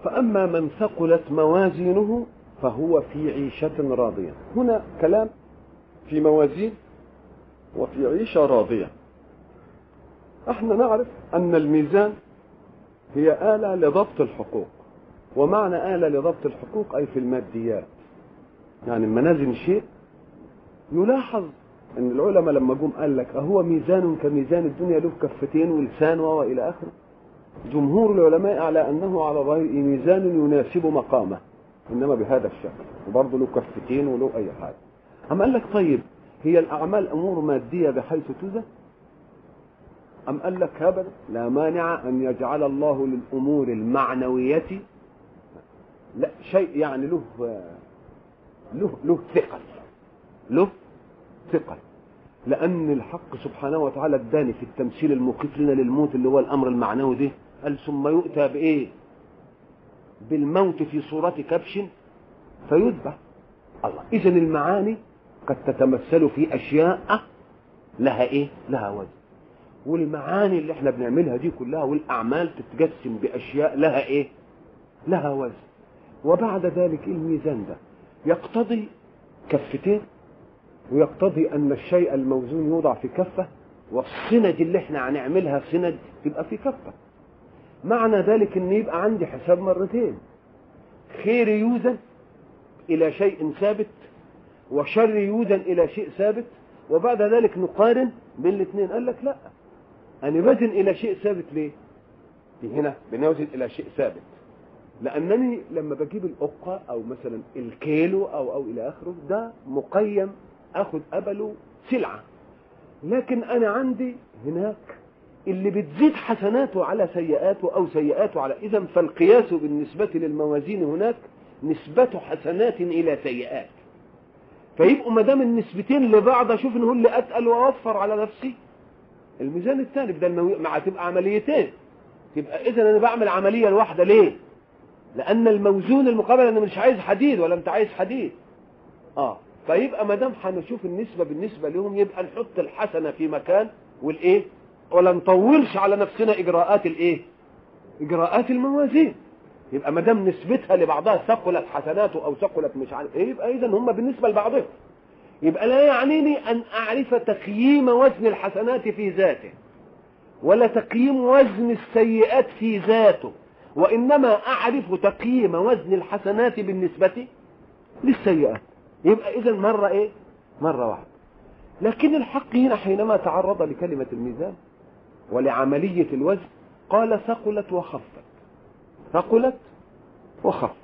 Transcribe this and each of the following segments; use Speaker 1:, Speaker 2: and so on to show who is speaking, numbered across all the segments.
Speaker 1: فأما من ثقلت موازينه فهو في عيشة راضية هنا كلام في موازين وفي عيشة راضية احنا نعرف أن الميزان هي آلة لضبط الحقوق ومعنى آلة لضبط الحقوق أي في الماديات يعني المنازل شيء يلاحظ ان العلماء لما جم قال لك اهو ميزان كميزان الدنيا له كفتين ولسان والى اخره جمهور العلماء على انه على ظاهر ميزان يناسب مقامه انما بهذا الشكل وبرضه له كفتين وله اي حاجه أم قال لك طيب هي الاعمال امور ماديه بحيث توزن أم قال لك أبدا لا مانع أن يجعل الله للأمور المعنوية لا شيء يعني له له له ثقل له ثقل لأن الحق سبحانه وتعالى اداني في التمثيل المخيف لنا للموت اللي هو الأمر المعنوي ده قال ثم يؤتى بإيه؟ بالموت في صورة كبش فيذبح الله إذا المعاني قد تتمثل في أشياء لها إيه؟ لها وزن والمعاني اللي احنا بنعملها دي كلها والاعمال تتجسم باشياء لها ايه لها وزن وبعد ذلك الميزان ده يقتضي كفتين ويقتضي ان الشيء الموزون يوضع في كفه والسند اللي احنا هنعملها سند تبقى في كفه معنى ذلك ان يبقى عندي حساب مرتين خير يوزن الى شيء ثابت وشر يوزن الى شيء ثابت وبعد ذلك نقارن بين الاثنين قال لك لا أنا بزن إلى شيء ثابت ليه؟ في هنا بنوزن إلى شيء ثابت لأنني لما بجيب الأقة أو مثلا الكيلو أو أو إلى آخره ده مقيم أخذ قبله سلعة لكن أنا عندي هناك اللي بتزيد حسناته على سيئاته أو سيئاته على إذا فالقياس بالنسبة للموازين هناك نسبة حسنات إلى سيئات فيبقوا ما دام النسبتين لبعض اشوف ان هو اللي اتقل واوفر على نفسي الميزان الثاني بدل ما مع تبقى عمليتين تبقى اذا انا بعمل عمليه الواحده ليه؟ لان الموزون المقابل انا مش عايز حديد ولا انت عايز حديد اه فيبقى ما دام هنشوف النسبه بالنسبه لهم يبقى نحط الحسنه في مكان والايه؟ ولا نطولش على نفسنا اجراءات الايه؟ اجراءات الموازين يبقى ما دام نسبتها لبعضها ثقلت حسناته او ثقلت مش عارف ايه يبقى اذا هم بالنسبه لبعضهم يبقى لا يعنيني ان اعرف تقييم وزن الحسنات في ذاته ولا تقييم وزن السيئات في ذاته وانما اعرف تقييم وزن الحسنات بالنسبه للسيئات يبقى اذا مره ايه مره واحده لكن الحق هنا حينما تعرض لكلمه الميزان ولعمليه الوزن قال ثقلت وخفت ثقلت وخفت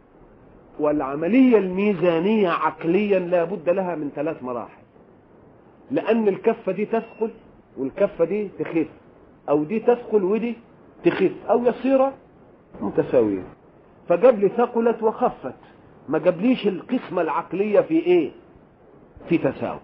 Speaker 1: والعملية الميزانية عقليا لا بد لها من ثلاث مراحل لأن الكفة دي تثقل والكفة دي تخف أو دي تثقل ودي تخف أو يصير متساويين فجاب لي ثقلت وخفت ما جابليش القسمة العقلية في إيه؟ في تساوي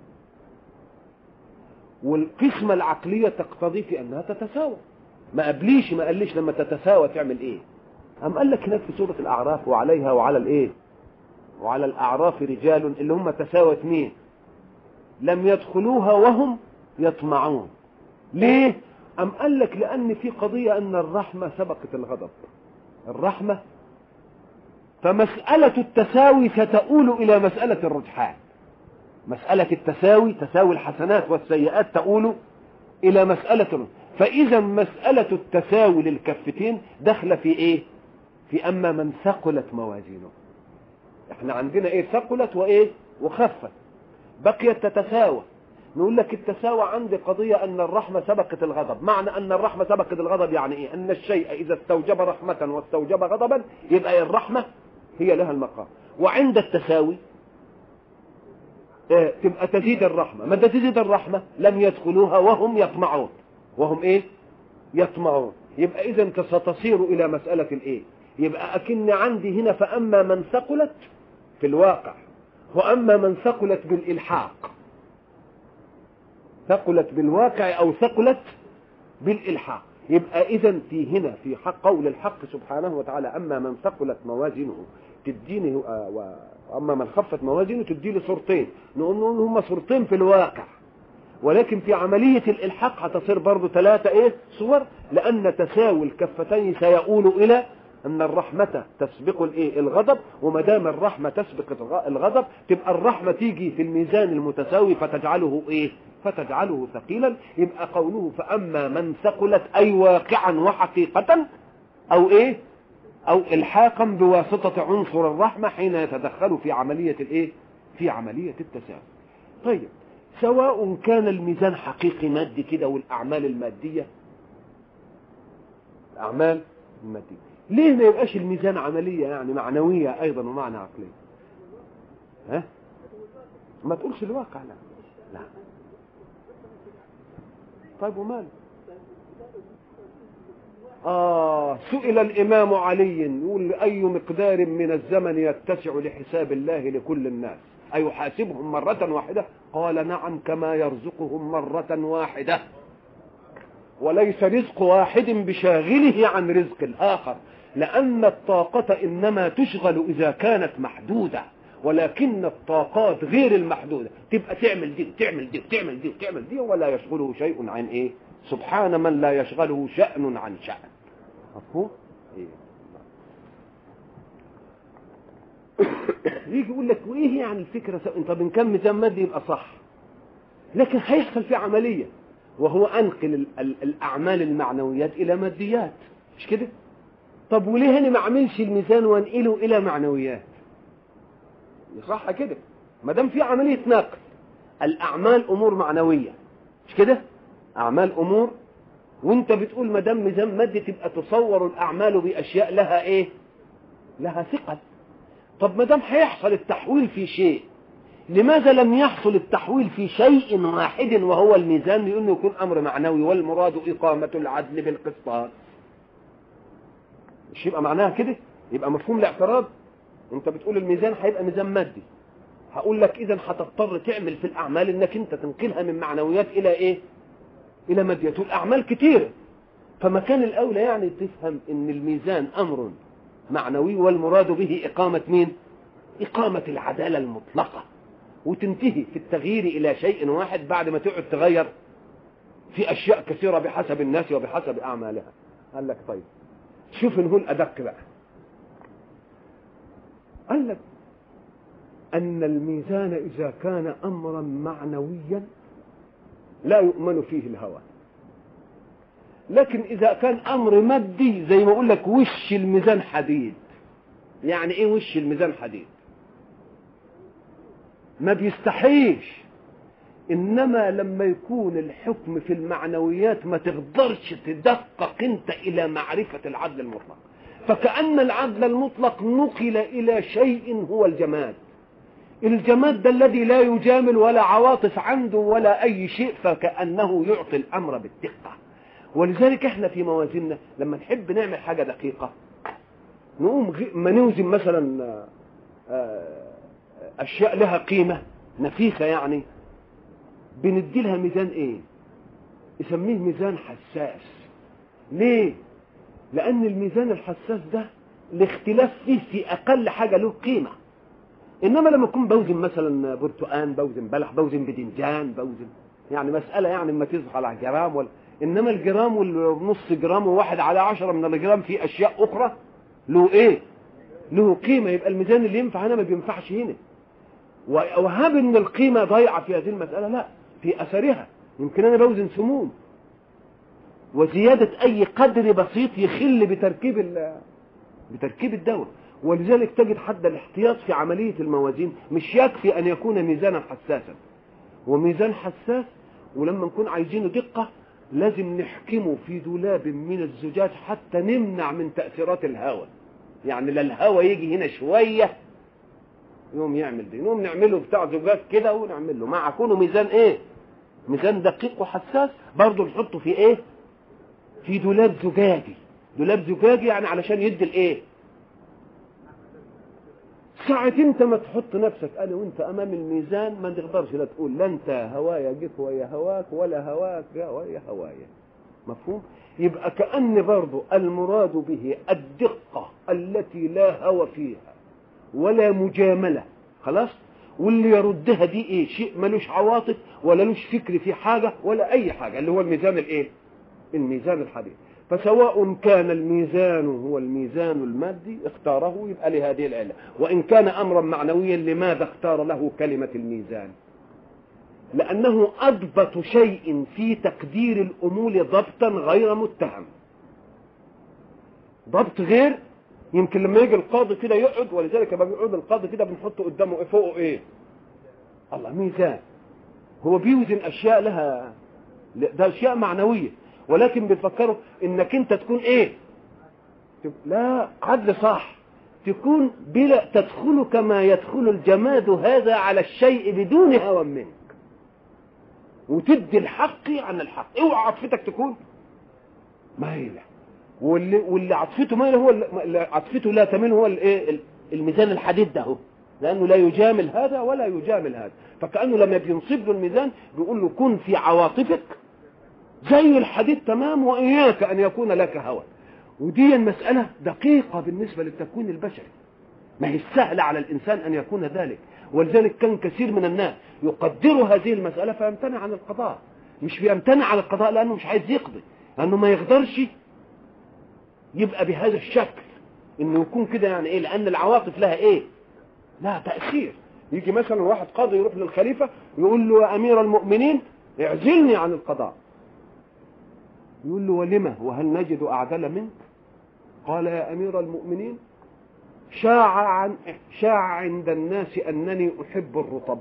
Speaker 1: والقسمة العقلية تقتضي في أنها تتساوى ما قبليش ما قاليش لما تتساوى تعمل ايه أم قال لك هناك في سورة الأعراف وعليها وعلى الايه وعلى الأعراف رجال اللي هم تساوى اثنين لم يدخلوها وهم يطمعون ليه أم قال لك لأن في قضية أن الرحمة سبقت الغضب الرحمة فمسألة التساوي ستؤول إلى مسألة الرجحان مسألة التساوي تساوي الحسنات والسيئات تؤول إلى مسألة الرجحان فإذا مسألة التساوي للكفتين داخلة في إيه؟ في أما من ثقلت موازينه. إحنا عندنا إيه؟ ثقلت وإيه؟ وخفت. بقيت تتساوى. نقول لك التساوى عندي قضية أن الرحمة سبقت الغضب، معنى أن الرحمة سبقت الغضب يعني إيه؟ أن الشيء إذا استوجب رحمة واستوجب غضبا يبقى الرحمة هي لها المقام. وعند التساوي إيه؟ تبقى تزيد الرحمة، متى تزيد الرحمة؟ لم يدخلوها وهم يطمعون. وهم ايه يطمعون يبقى اذا ستصير الى مسألة الايه يبقى اكن عندي هنا فاما من ثقلت في الواقع واما من ثقلت بالالحاق ثقلت بالواقع او ثقلت بالالحاق يبقى اذا في هنا في حق قول الحق سبحانه وتعالى اما من ثقلت موازينه تديني واما من خفت موازينه تديني صورتين نقول هم صورتين في الواقع ولكن في عملية الإلحاق هتصير برضو ثلاثة إيه صور لأن تساوي الكفتين سيؤول إلى ان الرحمه تسبق الايه الغضب وما دام الرحمه تسبق الغضب تبقى الرحمه تيجي في الميزان المتساوي فتجعله ايه فتجعله ثقيلا يبقى قوله فاما من ثقلت اي واقعا وحقيقه او ايه او الحاقا بواسطه عنصر الرحمه حين يتدخل في عمليه الايه في عمليه التساوي طيب سواء كان الميزان حقيقي مادي كده والاعمال الماديه الاعمال الماديه ليه ما يبقاش الميزان عمليه يعني معنويه ايضا ومعنى عقليه ها ما تقولش الواقع لا لا طيب وماله آه سئل الإمام علي يقول أي مقدار من الزمن يتسع لحساب الله لكل الناس أيحاسبهم مرة واحدة قال نعم كما يرزقهم مرة واحدة وليس رزق واحد بشاغله عن رزق الآخر لأن الطاقة إنما تشغل إذا كانت محدودة ولكن الطاقات غير المحدودة تبقى تعمل دي وتعمل دي وتعمل دي وتعمل دي ولا يشغله شيء عن إيه سبحان من لا يشغله شأن عن شأن مفهوم إيه يجي يقول لك وايه يعني الفكره سو... طب ان كان ميزان مادي يبقى صح لكن هيحصل في عمليه وهو انقل ال... ال... الاعمال المعنويات الى ماديات مش كده طب وليه انا ما اعملش الميزان وانقله الى معنويات صح كده ما دام في عمليه نقل الاعمال امور معنويه مش كده اعمال امور وانت بتقول ما دام ميزان مادي تبقى تصور الاعمال باشياء لها ايه لها ثقل طب ما دام هيحصل التحويل في شيء لماذا لم يحصل التحويل في شيء واحد وهو الميزان لانه يكون امر معنوي والمراد اقامه العدل بالقسطاس مش يبقى معناها كده يبقى مفهوم الاعتراض انت بتقول الميزان هيبقى ميزان مادي هقول لك اذا هتضطر تعمل في الاعمال انك انت تنقلها من معنويات الى ايه الى ماديات والاعمال كتيره فما كان الاولى يعني تفهم ان الميزان امر معنوي والمراد به إقامة مين إقامة العدالة المطلقة وتنتهي في التغيير إلى شيء واحد بعد ما تقعد تغير في أشياء كثيرة بحسب الناس وبحسب أعمالها قال لك طيب شوف نقول أدق بقى قال لك أن الميزان إذا كان أمرا معنويا لا يؤمن فيه الهوى لكن اذا كان امر مادي زي ما اقول لك وش الميزان حديد يعني ايه وش الميزان حديد ما بيستحيش انما لما يكون الحكم في المعنويات ما تقدرش تدقق انت الى معرفة العدل المطلق فكأن العدل المطلق نقل الى شيء هو الجماد الجماد ده الذي لا يجامل ولا عواطف عنده ولا اي شيء فكأنه يعطي الامر بالدقه ولذلك احنا في موازيننا لما نحب نعمل حاجه دقيقه نقوم ما نوزن مثلا اشياء لها قيمه نفيسه يعني بندي لها ميزان ايه يسميه ميزان حساس ليه لان الميزان الحساس ده الاختلاف فيه في اقل حاجه له قيمه انما لما اكون بوزن مثلا برتقان بوزن بلح بوزن بدنجان بوزن يعني مساله يعني اما تظهر على جرام ولا انما الجرام والنص جرام وواحد على عشرة من الجرام في اشياء اخرى له ايه له قيمة يبقى الميزان اللي ينفع هنا ما بينفعش هنا وهاب ان القيمة ضايعة في هذه المسألة لا في اثرها يمكن انا بوزن سموم وزيادة اي قدر بسيط يخل بتركيب بتركيب الدواء ولذلك تجد حد الاحتياط في عملية الموازين مش يكفي ان يكون ميزانا حساسا وميزان حساس ولما نكون عايزينه دقة لازم نحكمه في دولاب من الزجاج حتى نمنع من تأثيرات الهواء يعني لا الهواء يجي هنا شوية يقوم يعمل دي نقوم نعمله بتاع زجاج كده ونعمل له مع كونه ميزان ايه ميزان دقيق وحساس برضه نحطه في ايه في دولاب زجاجي دولاب زجاجي يعني علشان يدي الايه ساعة انت ما تحط نفسك انا وانت امام الميزان ما تقدرش لا تقول لا انت هوايا جيت ويا هواك ولا هواك ويا هوايا مفهوم يبقى كأن برضو المراد به الدقة التي لا هوى فيها ولا مجاملة خلاص واللي يردها دي ايه شيء ملوش عواطف ولا لوش فكر في حاجة ولا اي حاجة اللي هو الميزان الايه الميزان الحديد فسواء كان الميزان هو الميزان المادي اختاره يبقى لهذه العلة وإن كان أمرا معنويا لماذا اختار له كلمة الميزان لأنه أضبط شيء في تقدير الأمور ضبطا غير متهم ضبط غير يمكن لما يجي القاضي كده يقعد ولذلك لما بيقعد القاضي كده بنحط قدامه فوقه ايه الله ميزان هو بيوزن اشياء لها ده اشياء معنويه ولكن بتفكروا انك انت تكون ايه لا عدل صح تكون بلا تدخل كما يدخل الجماد هذا على الشيء بدون هوى منك وتدي الحق عن الحق اوعى عطفتك تكون مايله واللي واللي عطفته مايله هو اللي عطفته لا تميل هو الايه الميزان الحديد ده هو لانه لا يجامل هذا ولا يجامل هذا فكانه لما بينصب له الميزان بيقول له كن في عواطفك زي الحديد تمام واياك ان يكون لك هوى ودي مساله دقيقه بالنسبه للتكوين البشري ما هي سهله على الانسان ان يكون ذلك ولذلك كان كثير من الناس يقدر هذه المساله فيمتنع عن القضاء مش بيمتنع عن القضاء لانه مش عايز يقضي لانه ما يقدرش يبقى بهذا الشكل انه يكون كده يعني ايه لان العواطف لها ايه لها تاثير يجي مثلا واحد قاضي يروح للخليفه يقول له يا امير المؤمنين اعزلني عن القضاء يقول له ولما وهل نجد اعدل منك قال يا امير المؤمنين شاع عن شاع عند الناس انني احب الرطب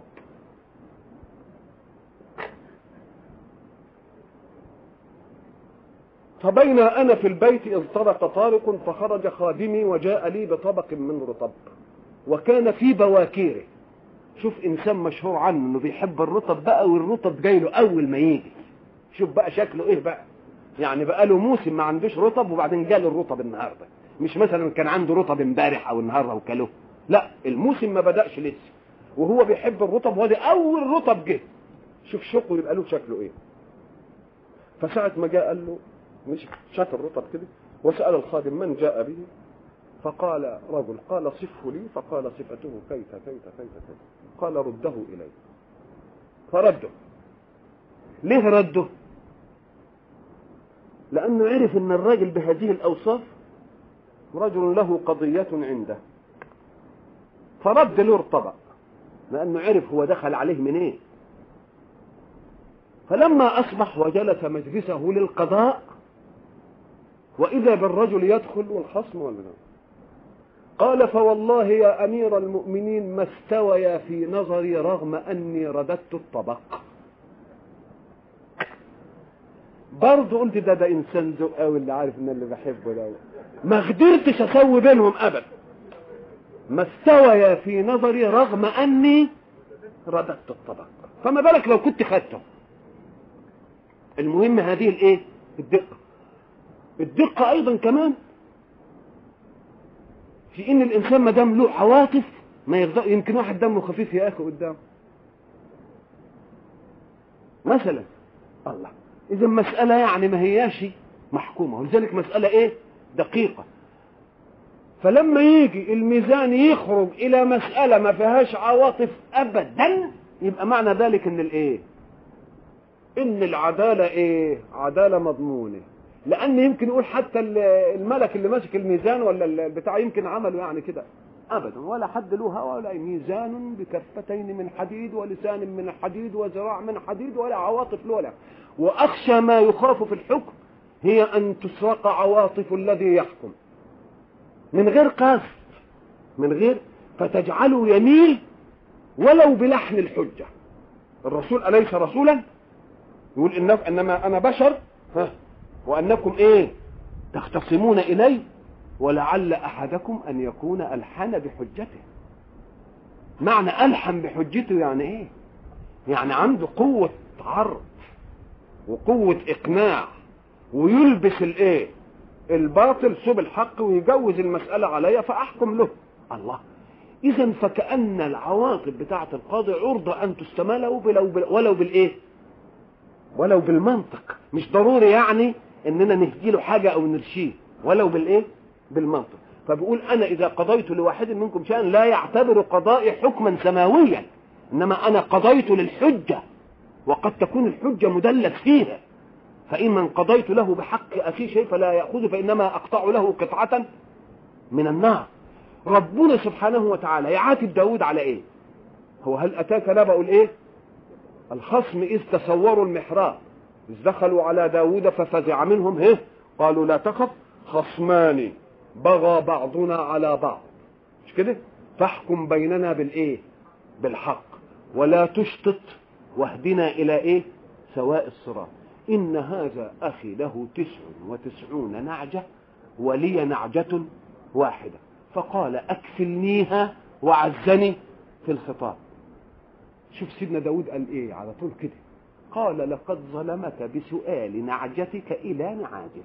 Speaker 1: فبين انا في البيت اذ طرق طارق فخرج خادمي وجاء لي بطبق من رطب وكان في بواكيره شوف انسان مشهور عنه انه بيحب الرطب بقى والرطب جاي له اول ما يجي شوف بقى شكله ايه بقى يعني بقى له موسم ما عندوش رطب وبعدين جاله الرطب النهارده مش مثلا كان عنده رطب امبارح او النهارده وكله لا الموسم ما بداش لسه وهو بيحب الرطب وادي اول رطب جه شوف شوقه يبقى له شكله ايه فساعة ما جاء قال له مش شاف الرطب كده وسأل الخادم من جاء به فقال رجل قال صفه لي فقال صفته كيف كيف كيف كيف قال رده إلي فرده ليه رده لأنه عرف أن الراجل بهذه الأوصاف رجل له قضية عنده فرد له ارتبط لأنه عرف هو دخل عليه من ايه فلما أصبح وجلس مجلسه للقضاء وإذا بالرجل يدخل والخصم ولا قال فوالله يا أمير المؤمنين ما استويا في نظري رغم أني رددت الطبق برضه قلت ده ده إنسان ذوق قوي اللي عارف إن اللي بحبه ده ما قدرتش أسوي بينهم أبدا ما استويا في نظري رغم أني رددت الطبق فما بالك لو كنت خدته المهم هذه الايه الدقة الدقة ايضا كمان في ان الانسان ما دام له عواطف ما يقدر يمكن واحد دمه خفيف يا اخي قدام مثلا الله اذا مسألة يعني ما هياش محكومة ولذلك مسألة ايه دقيقة فلما يجي الميزان يخرج الى مسألة ما فيهاش عواطف ابدا يبقى معنى ذلك ان الايه ان العدالة ايه عدالة مضمونة لان يمكن يقول حتى الملك اللي ماسك الميزان ولا البتاع يمكن عمله يعني كده ابدا ولا حد له هوى ولا ميزان بكفتين من حديد ولسان من حديد وذراع من حديد ولا عواطف له ولا واخشى ما يخاف في الحكم هي ان تسرق عواطف الذي يحكم من غير قصد من غير فتجعله يميل ولو بلحن الحجة الرسول أليس رسولا يقول إنك إنما أنا بشر ها وأنكم إيه تختصمون إلي ولعل أحدكم أن يكون ألحن بحجته معنى ألحن بحجته يعني إيه يعني عنده قوة عرض وقوة إقناع ويلبس الإيه الباطل سب الحق ويجوز المسألة عليا فأحكم له الله إذا فكأن العواطف بتاعة القاضي عرضة أن تستمل ولو بال... ولو بالإيه؟ ولو بالمنطق مش ضروري يعني إننا نهدي له حاجة أو نرشيه ولو بالإيه؟ بالمنطق فبيقول أنا إذا قضيت لواحد منكم شيئا لا يعتبر قضائي حكما سماويا إنما أنا قضيت للحجة وقد تكون الحجة مدلس فيها
Speaker 2: فإن من قضيت له بحق أخي شيء فلا يأخذ فإنما أقطع له قطعة من النار ربنا سبحانه وتعالى يعاتب داود على إيه هو هل أتاك نبأ الإيه الخصم إذ تصوروا المحراب إذ دخلوا على داود ففزع منهم هه قالوا لا تخف خصمان بغى بعضنا على بعض مش كده فاحكم بيننا بالايه بالحق ولا تشطط واهدنا الى ايه سواء الصراط ان هذا اخي له تسع وتسعون نعجة ولي نعجة واحدة فقال اكفلنيها وعزني في الخطاب شوف سيدنا داود قال ايه على طول كده قال لقد ظلمك بسؤال نعجتك الى نعاجه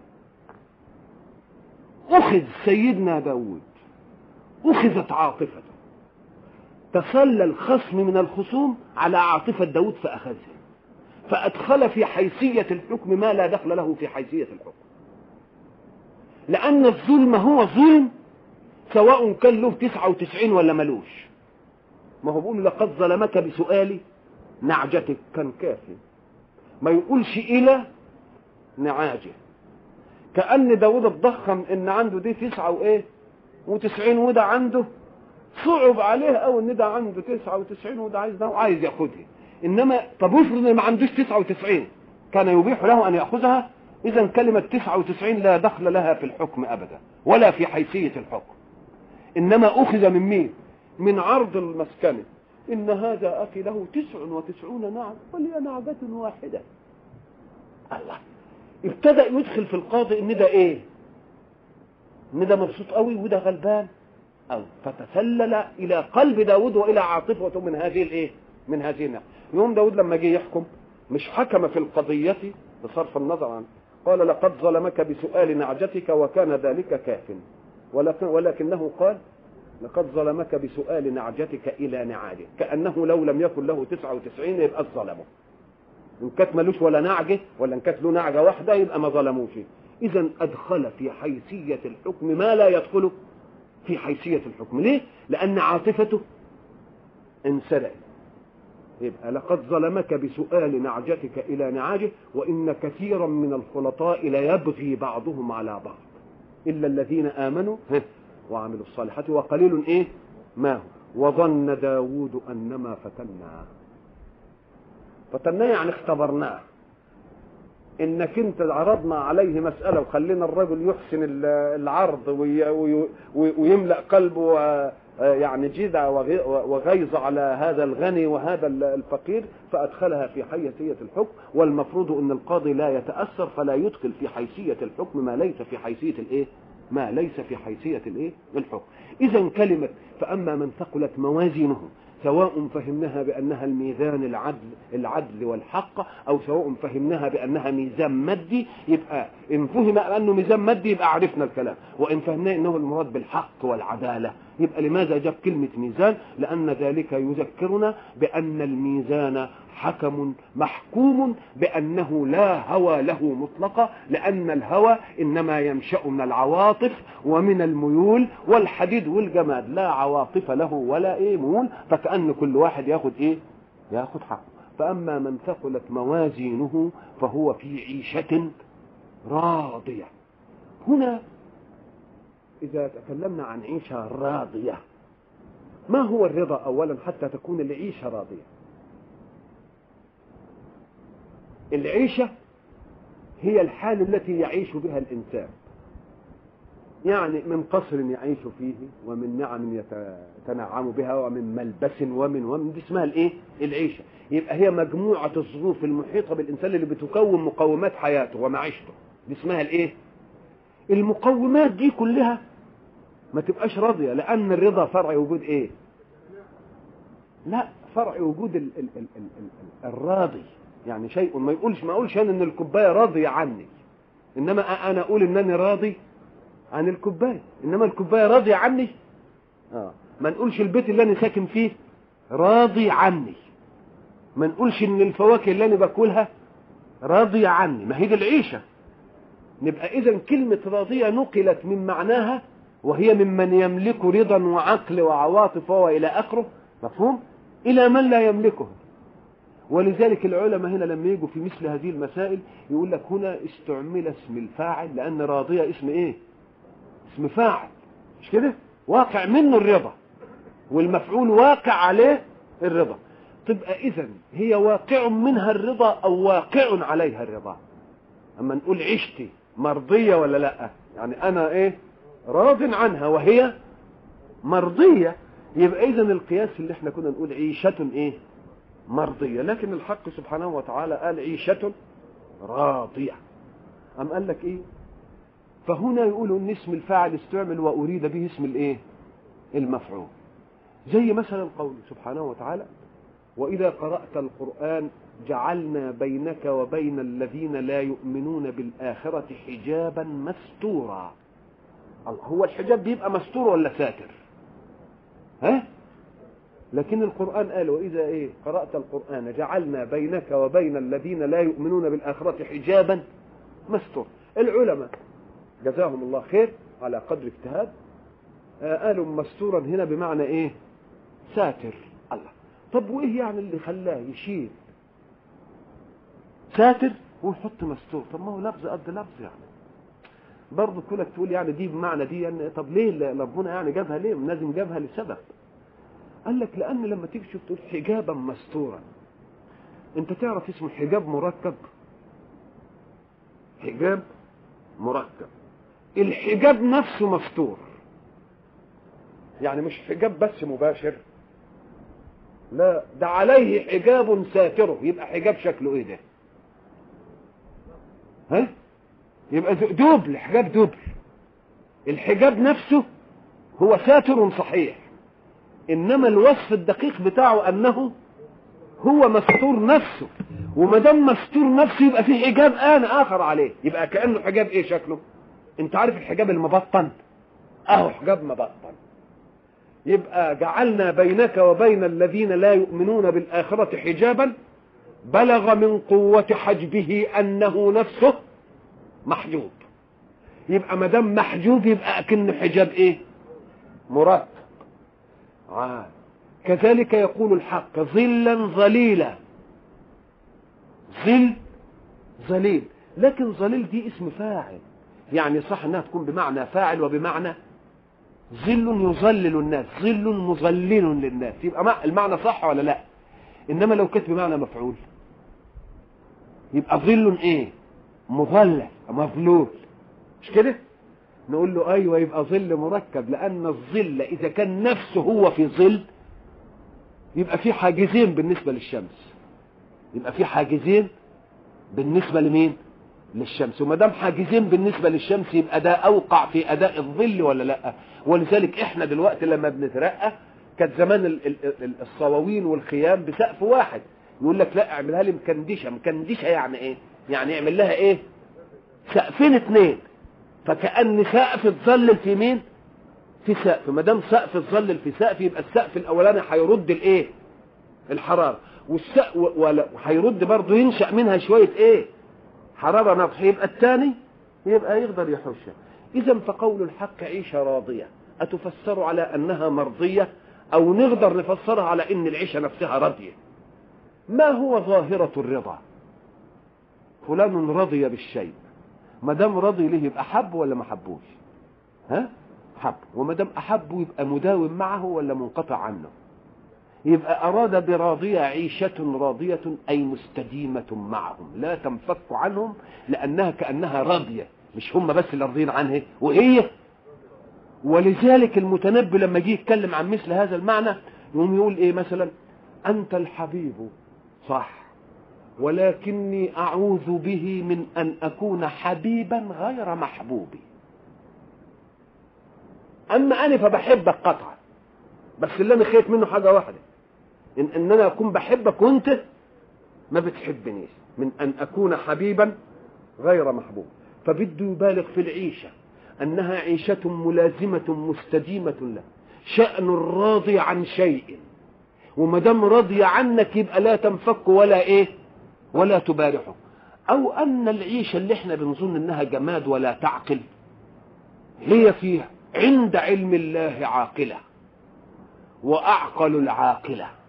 Speaker 2: أخذ سيدنا داود أخذت عاطفته تسلى الخصم من الخصوم على عاطفة داود فأخذها فأدخل في حيثية الحكم ما لا دخل له في حيثية الحكم لأن الظلم هو ظلم سواء كان له تسعة وتسعين ولا ملوش ما هو بيقول لقد ظلمك بسؤال نعجتك كان كافي ما يقولش إلى نعاجه كأن داود اتضخم ان عنده دي تسعة وايه وتسعين وده عنده صعب عليه او ان ده عنده تسعة وتسعين وده عايز ده وعايز ياخدها انما طب افرض ان ما عندوش تسعة وتسعين كان يبيح له ان ياخذها اذا كلمة تسعة وتسعين لا دخل لها في الحكم ابدا ولا في حيثية الحكم انما اخذ من مين من عرض المسكنة ان هذا اخي له تسع وتسعون نعم ولي نعجة واحدة الله ابتدأ يدخل في القاضي ان ده ايه ان ده مبسوط قوي وده غلبان او فتسلل الى قلب داود والى عاطفته من هذه الايه من هذه النعم يوم داود لما جه يحكم مش حكم في القضية بصرف النظر عنه قال لقد ظلمك بسؤال نعجتك وكان ذلك كاف ولكن ولكنه قال لقد ظلمك بسؤال نعجتك إلى نعاجه كأنه لو لم يكن له 99 يبقى ظلمه إن كانت ملوش ولا نعجة ولا إن كانت له نعجة واحدة يبقى ما ظلموش إذا أدخل في حيثية الحكم ما لا يدخل في حيثية الحكم ليه؟ لأن عاطفته انسرقت يبقى لقد ظلمك بسؤال نعجتك إلى نعاجه وإن كثيرا من الخلطاء ليبغي بعضهم على بعض إلا الذين آمنوا وعملوا الصالحات وقليل إيه ما هو وظن داود أنما فتناه فتناه يعني اختبرناه انك انت عرضنا عليه مسألة وخلينا الرجل يحسن العرض ويملأ قلبه يعني جدع وغيظ على هذا الغني وهذا الفقير فأدخلها في حيثية الحكم والمفروض أن القاضي لا يتأثر فلا يدخل في حيثية الحكم ما ليس في حيثية الإيه ما ليس في حيثية الإيه الحكم إذا كلمة فأما من ثقلت موازينه سواء فهمناها بأنها الميزان العدل العدل والحق أو سواء فهمناها بأنها ميزان مادي يبقى إن فهم أنه ميزان مادي يبقى عرفنا الكلام وإن فهمناه أنه المراد بالحق والعدالة يبقى لماذا جاب كلمة ميزان لأن ذلك يذكرنا بأن الميزان حكم محكوم بأنه لا هوى له مطلقة لأن الهوى إنما ينشأ من العواطف ومن الميول والحديد والجماد لا عواطف له ولا إيه ميول فكأن كل واحد ياخد إيه ياخد حقه فأما من ثقلت موازينه فهو في عيشة راضية هنا إذا تكلمنا عن عيشة راضية ما هو الرضا أولا حتى تكون العيشة راضية العيشة هي الحال التي يعيش بها الإنسان يعني من قصر يعيش فيه ومن نعم يتنعم بها ومن ملبس ومن ومن دي اسمها الايه العيشة يبقى هي مجموعة الظروف المحيطة بالإنسان اللي بتكون مقومات حياته ومعيشته دي اسمها الايه المقومات دي كلها ما تبقاش راضية لأن الرضا فرع وجود ايه لا فرع وجود ال ال ال ال ال الراضي يعني شيء ما يقولش ما اقولش انا ان الكوبايه راضيه عني انما انا اقول انني راضي عن الكوبايه انما الكوبايه راضيه عني اه ما نقولش البيت اللي انا ساكن فيه راضي عني ما نقولش ان الفواكه اللي انا باكلها راضيه عني ما هي دي العيشه نبقى اذا كلمه راضيه نقلت من معناها وهي ممن يملك رضا وعقل وعواطف والى اخره مفهوم الى من لا يملكه ولذلك العلماء هنا لما يجوا في مثل هذه المسائل يقول لك هنا استعمل اسم الفاعل لأن راضية اسم إيه اسم فاعل مش كده واقع منه الرضا والمفعول واقع عليه الرضا تبقى إذا هي واقع منها الرضا أو واقع عليها الرضا أما نقول عشتي مرضية ولا لا يعني أنا إيه راض عنها وهي مرضية يبقى إذا القياس اللي احنا كنا نقول عيشة إيه مرضية لكن الحق سبحانه وتعالى قال عيشة راضية أم قال لك إيه فهنا يقولوا ان اسم الفاعل استعمل وأريد به اسم الإيه المفعول زي مثلا قول سبحانه وتعالى وإذا قرأت القرآن جعلنا بينك وبين الذين لا يؤمنون بالآخرة حجابا مستورا الله هو الحجاب بيبقى مستور ولا ساتر ها لكن القرآن قال وإذا إيه قرأت القرآن جعلنا بينك وبين الذين لا يؤمنون بالآخرة حجابا مستور العلماء جزاهم الله خير على قدر اجتهاد آه قالوا مستورا هنا بمعنى ايه ساتر الله طب وايه يعني اللي خلاه يشيل ساتر ويحط مستور طب ما هو لفظ قد لفظ يعني برضه كونك تقول يعني دي بمعنى دي يعني طب ليه ربنا يعني جابها ليه لازم جابها لسبب قال لك لان لما تيجي تشوف تقول حجابا مستورا انت تعرف اسمه حجاب مركب حجاب مركب الحجاب نفسه مستور يعني مش حجاب بس مباشر لا ده عليه حجاب ساتره يبقى حجاب شكله ايه ده ها يبقى دوبل حجاب دوبل الحجاب نفسه هو ساتر صحيح انما الوصف الدقيق بتاعه انه هو مستور نفسه وما دام مستور نفسه يبقى في حجاب ان اخر عليه يبقى كانه حجاب ايه شكله انت عارف الحجاب المبطن اهو حجاب مبطن يبقى جعلنا بينك وبين الذين لا يؤمنون بالآخرة حجابا بلغ من قوة حجبه أنه نفسه محجوب يبقى ما دام محجوب يبقى أكنه حجاب إيه؟ مرتب آه. كذلك يقول الحق ظلا ظليلا ظل ظليل لكن ظليل دي اسم فاعل يعني صح انها تكون بمعنى فاعل وبمعنى ظل يظلل الناس ظل مظلل للناس يبقى المعنى صح ولا لا انما لو كانت بمعنى مفعول يبقى ظل ايه مظلل مظلول مش كده نقول له ايوه يبقى ظل مركب لان الظل اذا كان نفسه هو في ظل يبقى في حاجزين بالنسبه للشمس يبقى في حاجزين بالنسبه لمين للشمس وما دام حاجزين بالنسبه للشمس يبقى ده اوقع في اداء الظل ولا لا ولذلك احنا دلوقتي لما بنترقى كانت زمان الصواوين والخيام بسقف واحد يقول لك لا اعملها لي مكندشه مكندشه يعني ايه يعني اعمل لها ايه سقفين اتنين فكأن سقف اتظلل في مين في سقف ما دام سقف اتظلل في سقف يبقى السقف الاولاني هيرد الايه الحراره والسقف وهيرد برضه ينشأ منها شويه ايه حرارة نطح يبقى الثاني يبقى يقدر يحوشها إذا فقول الحق عيشة راضية أتفسر على أنها مرضية أو نقدر نفسرها على أن العيشة نفسها راضية ما هو ظاهرة الرضا فلان رضي بالشيء ما دام رضي له يبقى حب ولا ما حبوش ها حب وما دام أحبه يبقى مداوم معه ولا منقطع عنه يبقى أراد براضية عيشة راضية أي مستديمة معهم لا تنفك عنهم لأنها كأنها راضية مش هم بس اللي راضيين عنها وهي ولذلك المتنبي لما جه يتكلم عن مثل هذا المعنى يقوم يقول ايه مثلا أنت الحبيب صح ولكني أعوذ به من أن أكون حبيبا غير محبوبي أما أنا فبحبك قطعا بس اللي أنا خايف منه حاجة واحدة إن, ان انا اكون بحبك وانت ما بتحبنيش من ان اكون حبيبا غير محبوب فبده يبالغ في العيشة انها عيشة ملازمة مستديمة له شأن الراضي عن شيء وما دام راضي عنك يبقى لا تنفك ولا ايه ولا تبارحه او ان العيشة اللي احنا بنظن انها جماد ولا تعقل هي فيها عند علم الله عاقلة واعقل العاقله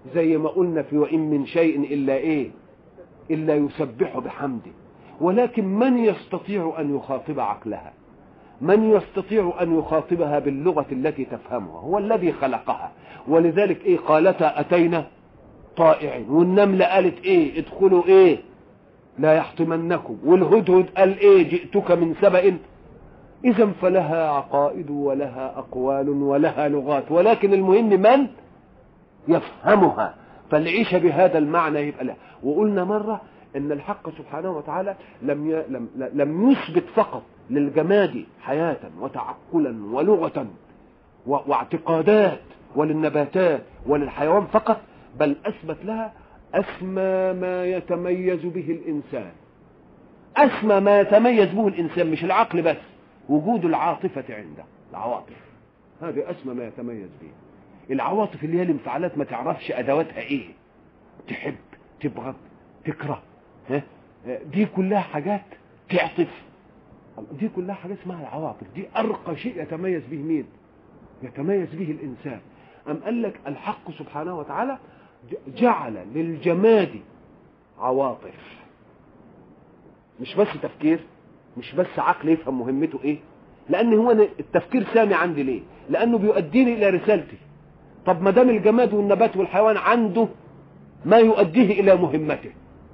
Speaker 2: زي ما قلنا في وإن من شيء إلا إيه إلا يسبح بحمده ولكن من يستطيع أن يخاطب عقلها من يستطيع أن يخاطبها باللغة التي تفهمها هو الذي خلقها ولذلك إيه قالتا أتينا طائعين والنملة قالت إيه ادخلوا إيه لا يحطمنكم والهدهد قال إيه جئتك من سبأ إذا فلها عقائد ولها أقوال ولها لغات ولكن المهم من يفهمها فالعيش بهذا المعنى يبقى له وقلنا مرة ان الحق سبحانه وتعالى لم ي... لم لم يثبت فقط للجماد حياة وتعقلا ولغة و... واعتقادات وللنباتات وللحيوان فقط بل اثبت لها اسمى ما يتميز به الانسان اسمى ما يتميز به الانسان مش العقل بس وجود العاطفة عنده العواطف هذه اسمى ما يتميز به العواطف اللي هي الانفعالات ما تعرفش ادواتها ايه تحب تبغض تكره ها دي كلها حاجات تعطف دي كلها حاجات اسمها العواطف دي ارقى شيء يتميز به مين يتميز به الانسان ام قال لك الحق سبحانه وتعالى جعل للجماد عواطف مش بس تفكير مش بس عقل يفهم مهمته ايه لان هو التفكير سامي عندي ليه لانه بيؤديني الى رسالتي طب ما دام الجماد والنبات والحيوان عنده ما يؤديه الى مهمته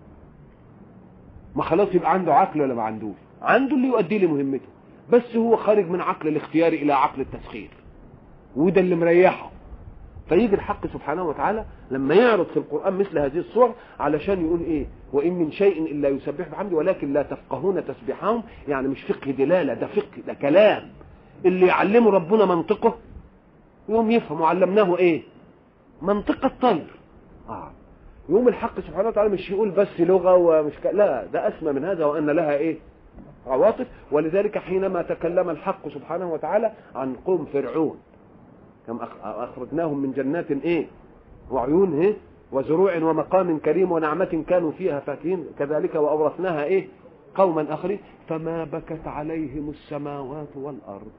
Speaker 2: ما خلاص يبقى عنده عقل ولا ما عندوش عنده اللي يؤدي لي مهمته بس هو خارج من عقل الاختيار الى عقل التسخير وده اللي مريحه فيجي الحق سبحانه وتعالى لما يعرض في القرآن مثل هذه الصور علشان يقول ايه وإن من شيء إلا يسبح بحمده ولكن لا تفقهون تسبحهم يعني مش فقه دلالة ده فقه ده كلام اللي يعلمه ربنا منطقه يوم يفهم وعلمناه ايه منطق الطير آه. يوم الحق سبحانه وتعالى مش يقول بس لغة ومش ك... لا ده أسمى من هذا وأن لها ايه عواطف ولذلك حينما تكلم الحق سبحانه وتعالى عن قوم فرعون كم أخرجناهم من جنات إيه وعيون إيه وزروع ومقام كريم ونعمة كانوا فيها فاكهين كذلك وأورثناها إيه قوما آخرين فما بكت عليهم السماوات والأرض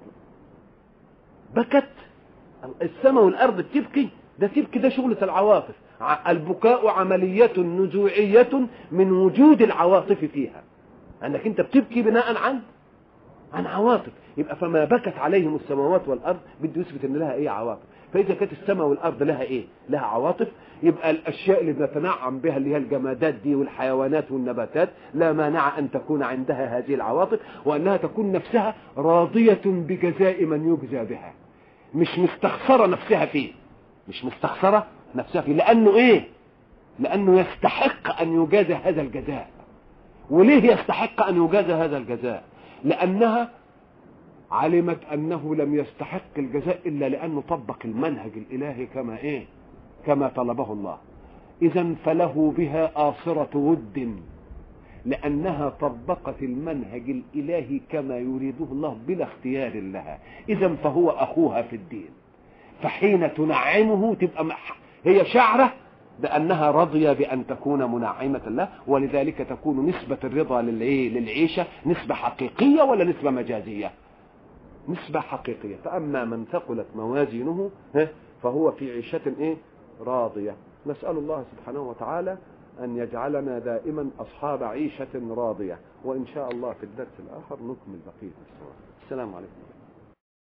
Speaker 2: بكت السماء والأرض بتبكي ده تبكي ده شغلة العواطف البكاء عملية نزوعية من وجود العواطف فيها أنك أنت بتبكي بناء عن عن عواطف يبقى فما بكت عليهم السماوات والارض بده يثبت ان لها ايه عواطف فاذا كانت السماء والارض لها ايه لها عواطف يبقى الاشياء اللي بنتنعم بها اللي هي الجمادات دي والحيوانات والنباتات لا مانع ان تكون عندها هذه العواطف وانها تكون نفسها راضيه بجزاء من يجزى بها مش مستخسره نفسها فيه مش مستخسره نفسها فيه لانه ايه لانه يستحق ان يجازى هذا الجزاء وليه يستحق ان يجازى هذا الجزاء لأنها علمت أنه لم يستحق الجزاء إلا لأنه طبق المنهج الإلهي كما إيه كما طلبه الله إذا فله بها آصرة ود لأنها طبقت المنهج الإلهي كما يريده الله بلا اختيار لها إذا فهو أخوها في الدين فحين تنعمه تبقى هي شعره بأنها راضية بأن تكون منعمة له ولذلك تكون نسبة الرضا للعيشة نسبة حقيقية ولا نسبة مجازية نسبة حقيقية فأما من ثقلت موازينه فهو في عيشة إيه راضية نسأل الله سبحانه وتعالى أن يجعلنا دائما أصحاب عيشة راضية وإن شاء الله في الدرس الآخر نكمل بقية السورة السلام عليكم